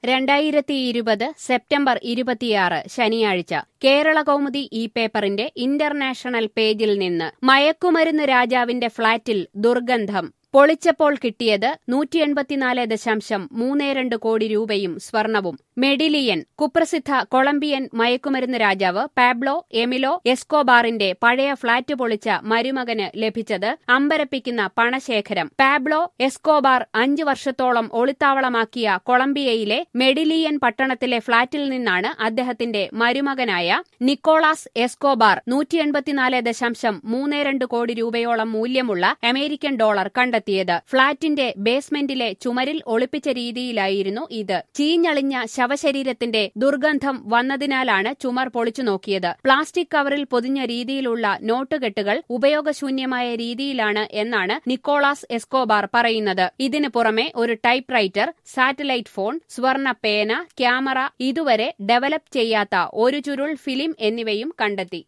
രണ്ടായിരത്തി ഇരുപത് സെപ്റ്റംബർ ഇരുപത്തിയാറ് ശനിയാഴ്ച കേരള കൗമുദി ഈ പേപ്പറിന്റെ ഇന്റർനാഷണൽ പേജിൽ നിന്ന് മയക്കുമരുന്ന് രാജാവിന്റെ ഫ്ളാറ്റിൽ ദുർഗന്ധം പൊളിച്ചപ്പോൾ കിട്ടിയത് നൂറ്റി എൺപത്തിനാല് ദശാംശം മൂന്ന് രണ്ട് കോടി രൂപയും സ്വർണവും മെഡിലിയൻ കുപ്രസിദ്ധ കൊളംബിയൻ മയക്കുമരുന്ന് രാജാവ് പാബ്ലോ എമിലോ എസ്കോബാറിന്റെ പഴയ ഫ്ളാറ്റ് പൊളിച്ച മരുമകന് ലഭിച്ചത് അമ്പരപ്പിക്കുന്ന പണശേഖരം പാബ്ലോ എസ്കോബാർ അഞ്ചു വർഷത്തോളം ഒളിത്താവളമാക്കിയ കൊളംബിയയിലെ മെഡിലിയൻ പട്ടണത്തിലെ ഫ്ളാറ്റിൽ നിന്നാണ് അദ്ദേഹത്തിന്റെ മരുമകനായ നിക്കോളാസ് എസ്കോബാർ നൂറ്റി എൺപത്തിനാല് ദശാംശം മൂന്ന് രണ്ട് കോടി രൂപയോളം മൂല്യമുള്ള അമേരിക്കൻ ഡോളർ കണ്ടെത്തിയത് ഫ്ളാറ്റിന്റെ ബേസ്മെന്റിലെ ചുമരിൽ ഒളിപ്പിച്ച രീതിയിലായിരുന്നു ഇത് ചീഞ്ഞളിഞ്ഞ ശവശരീരത്തിന്റെ ദുർഗന്ധം വന്നതിനാലാണ് ചുമർ പൊളിച്ചു നോക്കിയത് പ്ലാസ്റ്റിക് കവറിൽ പൊതിഞ്ഞ രീതിയിലുള്ള നോട്ടുകെട്ടുകൾ ഉപയോഗശൂന്യമായ രീതിയിലാണ് എന്നാണ് നിക്കോളാസ് എസ്കോബാർ പറയുന്നത് ഇതിനു പുറമെ ഒരു ടൈപ്പ് റൈറ്റർ സാറ്റലൈറ്റ് ഫോൺ സ്വർണ പേന ക്യാമറ ഇതുവരെ ഡെവലപ്പ് ചെയ്യാത്ത ഒരു ചുരുൾ ഫിലിം എന്നിവയും കണ്ടെത്തി